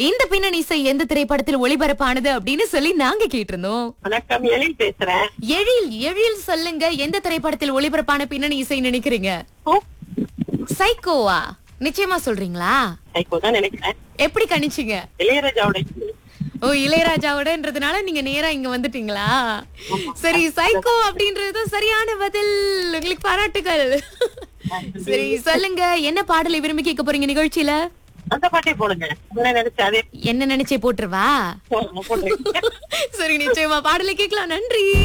இந்த பின்னணி இசை எந்த திரைப்படத்தில் ஒளிபரப்பானது அப்படின்னு சொல்லி நாங்க கேட்டிருந்தோம் வணக்கம் எழில் பேசுறேன் எழில் எழில் சொல்லுங்க எந்த திரைப்படத்தில் ஒளிபரப்பான பின்னணி இசை நினைக்கிறீங்க ஓ சைக்கோவா நிச்சயமா சொல்றீங்களா சைக்கோ தான் நினைக்கிறேன் எப்படி கணிச்சீங்க இளையராஜாவோட ஓ இளையராஜாவோடன்றதுனால நீங்க நேரா இங்க வந்துட்டீங்களா சரி சைக்கோ அப்படின்றது சரியான பதில் உங்களுக்கு பாராட்டுகள் சரி சொல்லுங்க என்ன பாடலை விரும்பி கேட்க போறீங்க நிகழ்ச்சியில அந்த பாட்டே போடுங்க என்ன நினைச்சு அதே என்ன நினைச்சே போட்டுருவா போடுங்க சரி நிச்சயமா பாடலை கேட்கலாம் நன்றி